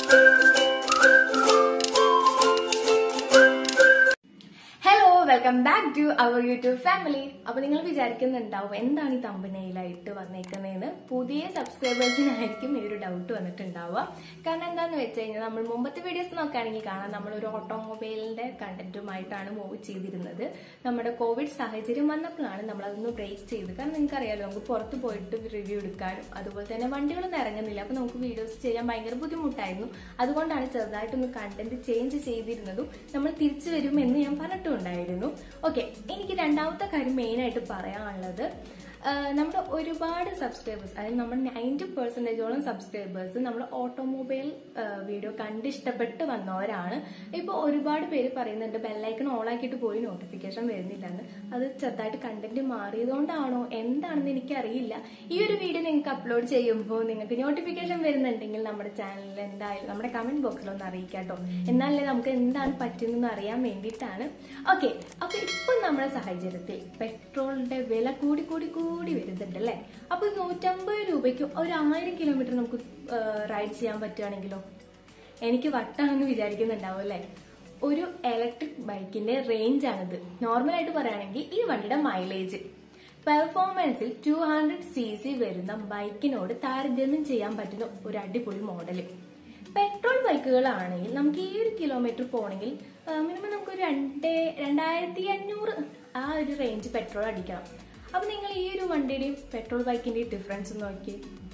hello welcome back to our YouTube family അപ്പൊ നിങ്ങൾ വിചാരിക്കുന്നുണ്ടാവും എന്താണ് ഈ തമ്പനയിലായിട്ട് വന്നേക്കുന്നതെന്ന് പുതിയ സബ്സ്ക്രൈബേഴ്സിനായിരിക്കും ഈ ഒരു ഡൗട്ട് വന്നിട്ടുണ്ടാവുക കാരണം എന്താന്ന് വെച്ച് കഴിഞ്ഞാൽ നമ്മൾ മുമ്പത്തെ വീഡിയോസ് നോക്കുകയാണെങ്കിൽ കാണാം നമ്മൾ ഒരു ഓട്ടോമൊബൈലിന്റെ കണ്ടന്റുമായിട്ടാണ് മൂവ് ചെയ്തിരുന്നത് നമ്മുടെ കോവിഡ് സാഹചര്യം വന്നപ്പോഴാണ് നമ്മൾ അതൊന്ന് ബ്രേക്ക് ചെയ്ത് കാരണം നിങ്ങൾക്ക് അറിയാലോ നമുക്ക് പുറത്ത് പോയിട്ട് റിവ്യൂ എടുക്കാനും അതുപോലെ തന്നെ വണ്ടികളൊന്നും ഇറങ്ങുന്നില്ല അപ്പൊ നമുക്ക് വീഡിയോസ് ചെയ്യാൻ ഭയങ്കര ബുദ്ധിമുട്ടായിരുന്നു അതുകൊണ്ടാണ് ചെറുതായിട്ടൊന്ന് കണ്ടന്റ് ചേഞ്ച് ചെയ്തിരുന്നതും നമ്മൾ തിരിച്ചു വരും എന്ന് ഞാൻ പറഞ്ഞിട്ടുണ്ടായിരുന്നു ഓക്കെ എനിക്ക് രണ്ടാമത്തെ കാര്യം മെയിൻ ആയിട്ട് പറയാനുള്ളത് ആ, നമ്മുടെ ഒരുപാട് സബ്സ്ക്രൈബേഴ്സ് അതായത് നമ്മുടെ നയൻറ്റി പെർസെൻറ്റേജോളം സബ്സ്ക്രൈബേഴ്സ് നമ്മൾ ഓട്ടോമൊബൈൽ വീഡിയോ കണ്ട് ഇഷ്ടപ്പെട്ട് വന്നവരാണ് ഇപ്പോൾ ഒരുപാട് പേര് പറയുന്നുണ്ട് ബെല്ലൈക്കൺ ഓൺ ആക്കിയിട്ട് പോയി നോട്ടിഫിക്കേഷൻ വരുന്നില്ലെന്ന് അത് ചെറുതായിട്ട് കണ്ടന്റ് മാറിയതുകൊണ്ടാണോ എന്താണെന്ന് എനിക്കറിയില്ല ഈ ഒരു വീഡിയോ നിങ്ങൾക്ക് അപ്ലോഡ് ചെയ്യുമ്പോൾ നിങ്ങൾക്ക് നോട്ടിഫിക്കേഷൻ വരുന്നുണ്ടെങ്കിൽ നമ്മുടെ ചാനലിൽ എന്തായാലും നമ്മുടെ കമന്റ് ബോക്സിൽ ഒന്ന് അറിയിക്കാം കേട്ടോ എന്നാലേ നമുക്ക് എന്താണ് പറ്റുന്നതെന്ന് അറിയാൻ വേണ്ടിയിട്ടാണ് ഓക്കെ അപ്പൊ ഇപ്പൊ നമ്മുടെ സാഹചര്യത്തിൽ പെട്രോളിന്റെ വില കൂടി കൂടി കൂടി വരുന്നുണ്ട് അല്ലേ അപ്പൊ നൂറ്റമ്പത് രൂപയ്ക്ക് ഒരു ആയിരം കിലോമീറ്റർ നമുക്ക് റൈഡ് ചെയ്യാൻ പറ്റുകയാണെങ്കിലോ എനിക്ക് വട്ടാണെന്ന് വിചാരിക്കുന്നുണ്ടാവും അല്ലേ ഒരു ഇലക്ട്രിക് ബൈക്കിന്റെ റേഞ്ച് ആണിത് നോർമലായിട്ട് പറയുകയാണെങ്കിൽ ഈ വണ്ടിയുടെ മൈലേജ് പെർഫോമൻസിൽ ടു ഹൺഡ്രഡ് സി സി വരുന്ന ബൈക്കിനോട് താരതമ്യം ചെയ്യാൻ പറ്റുന്ന ഒരു അടിപൊളി മോഡല് പെട്രോൾ ബൈക്കുകളാണെങ്കിൽ നമുക്ക് ഈ ഒരു കിലോമീറ്റർ പോകണമെങ്കിൽ മിനിമം നമുക്ക് ഒരു രണ്ട് രണ്ടായിരത്തി അഞ്ഞൂറ് ആ ഒരു റേഞ്ച് പെട്രോൾ അടിക്കണം അപ്പൊ നിങ്ങൾ ഈ ഒരു വണ്ടിയുടെയും പെട്രോൾ ബൈക്കിന്റെയും ഡിഫറൻസ് നോക്കി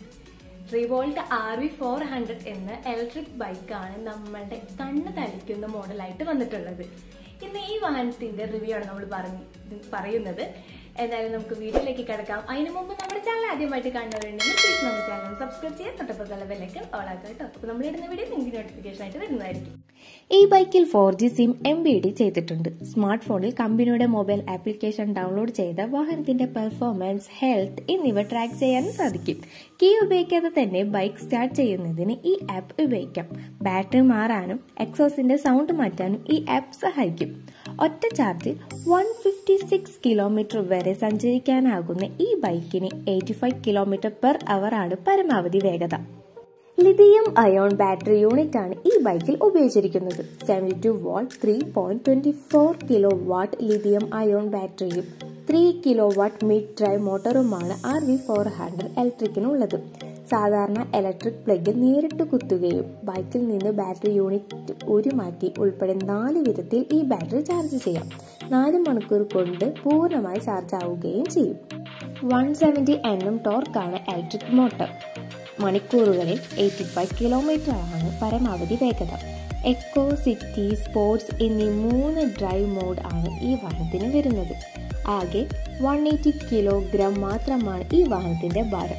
Revolt R V four hundred എന്ന ഇലക്ട്രിക് ബൈക്കാണ് നമ്മളുടെ കണ്ണ് തളിക്കുന്ന മോഡലായിട്ട് വന്നിട്ടുള്ളത് ഇന്ന് ഈ വാഹനത്തിന്റെ റിവ്യൂ ആണ് നമ്മൾ പറഞ്ഞു പറയുന്നത് എന്തായാലും നമുക്ക് വീഡിയോയിലേക്ക് കിടക്കാം അതിന് മുമ്പ് നമ്മുടെ ചാനൽ ആദ്യമായിട്ട് കാണുന്നവരുണ്ടെങ്കിൽ പ്ലീസ് നമ്മുടെ ചാനൽ സബ്സ്ക്രൈബ് ചെയ്യാൻ തൊട്ടപ്പുറത്തുള്ള ബെല്ലൈക്കൺ ഓൾ ആക്കുക കേട്ടോ അപ്പോൾ നമ്മൾ ഇടുന്ന വീഡിയോ നിങ്ങൾക്ക് നോട്ടിഫിക്കേഷൻ ആയിട്ട് വരുന്നതായിരിക്കും ഈ ബൈക്കിൽ four G SIM embedded ചെയ്തിട്ടുണ്ട് സ്മാർട്ട് ഫോണിൽ കമ്പനിയുടെ മൊബൈൽ ആപ്ലിക്കേഷൻ ഡൗൺലോഡ് ചെയ്ത് വാഹനത്തിന്റെ പെർഫോമൻസ് ഹെൽത്ത് എന്നിവ ട്രാക്ക് ചെയ്യാനും സാധിക്കും കീ ഉപയോഗിക്കാതെ തന്നെ ബൈക്ക് സ്റ്റാർട്ട് ചെയ്യുന്നതിന് ഈ ആപ്പ് ഉപയോഗിക്കാം ബാറ്ററി മാറാനും എക്സോസിന്റെ സൗണ്ട് മാറ്റാനും ഈ ആപ്പ് സഹായിക്കും ഒറ്റ ചാർജിൽ വൺ ഫിഫ്റ്റി സിക്സ് കിലോമീറ്റർ വരെ സഞ്ചരിക്കാനാകുന്ന ഈ ബൈക്കിന് eighty five kilometre per hour ആണ് പരമാവധി വേഗത ലിഥിയം അയോൺ ബാറ്ററി യൂണിറ്റ് ആണ് ഈ ബൈക്കിൽ ഉപയോഗിച്ചിരിക്കുന്നത് seventy two watt three point twenty four kilowatt lithium ion ബാറ്ററിയും three kilowatt mid drive മോട്ടറുമാണ് ആർ വി ഫോർ ഹൺഡ്രഡ് ഇലക്ട്രിക്കിനുള്ളത് സാധാരണ ഇലക്ട്രിക് പ്ലഗ് നേരിട്ട് കുത്തുകയും ബൈക്കിൽ നിന്ന് ബാറ്ററി യൂണിറ്റ് ഉരി മാറ്റി ഉൾപ്പെടെ നാല് വിധത്തിൽ ഈ ബാറ്ററി ചാർജ് ചെയ്യാം നാല് മണിക്കൂർ കൊണ്ട് പൂർണ്ണമായി ചാർജ് ആവുകയും ചെയ്യും വൺ സെവൻറ്റി എൻ എം ടോർക്കാണ് ഇലക്ട്രിക് മോട്ടർ മണിക്കൂറുകളിൽ എയ്റ്റി ഫൈവ് കിലോമീറ്റർ ആണ് പരമാവധി വേഗത എക്കോ സിറ്റി സ്പോർട്സ് എന്നീ മൂന്ന് ഡ്രൈവ് മോഡ് ആണ് ഈ വാഹനത്തിന് വരുന്നത് ആകെ വൺ എയ്റ്റി കിലോഗ്രാം മാത്രമാണ് ഈ വാഹനത്തിന്റെ ഭാരം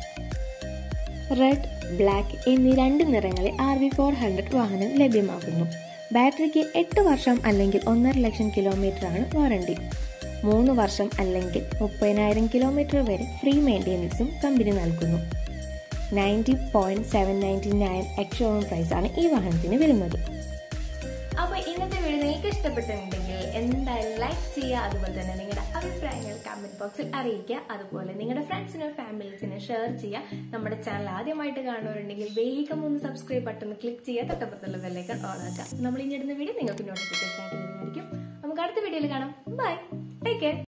റെഡ് ബ്ലാക്ക് എന്നീ രണ്ട് നിറങ്ങളിൽ ആർ വി ഫോർ ഹൺഡ്രഡ് വാഹനം ലഭ്യമാകുന്നു ബാറ്ററിക്ക് എട്ട് വർഷം അല്ലെങ്കിൽ ഒന്നര ലക്ഷം കിലോമീറ്റർ ആണ് വാറണ്ടി മൂന്ന് വർഷം അല്ലെങ്കിൽ മുപ്പതിനായിരം കിലോമീറ്റർ വരെ ഫ്രീ മെയിൻ്റെനൻസും കമ്പനി നൽകുന്നു ninety point seven ninety nine എക്സോൺ പ്രൈസ് ആണ് ഈ വാഹനത്തിന് വരുന്നത് അപ്പൊ ഇന്നത്തെ വീഡിയോ നിങ്ങൾക്ക് ഇഷ്ടപ്പെട്ടിട്ടുണ്ടെങ്കിൽ എന്തായാലും ലൈക്ക് ചെയ്യുക അതുപോലെ തന്നെ നിങ്ങളുടെ അഭിപ്രായങ്ങൾ കമന്റ് ബോക്സിൽ അറിയിക്കുക അതുപോലെ നിങ്ങളുടെ ഫ്രണ്ട്സിനും ഫാമിലീസിനും ഷെയർ ചെയ്യുക നമ്മുടെ ചാനൽ ആദ്യമായിട്ട് കാണുന്നവരുണ്ടെങ്കിൽ വേഗം ഒന്ന് സബ്സ്ക്രൈബ് ബട്ടൺ ക്ലിക്ക് ചെയ്യുക തൊട്ടപ്പുറത്തുള്ള ബെല്ലൈക്കൺ ഓൺ ആക്കുക നമ്മൾ ഇനി ഇടുന്ന വീഡിയോ നിങ്ങൾക്ക് നോട്ടിഫിക്കേഷൻ ആയിട്ട് വരുന്നതായിരിക്കും നമുക്ക് അടുത്ത വീഡിയോയിൽ കാണാം ബൈ ടേക്ക് കെയർ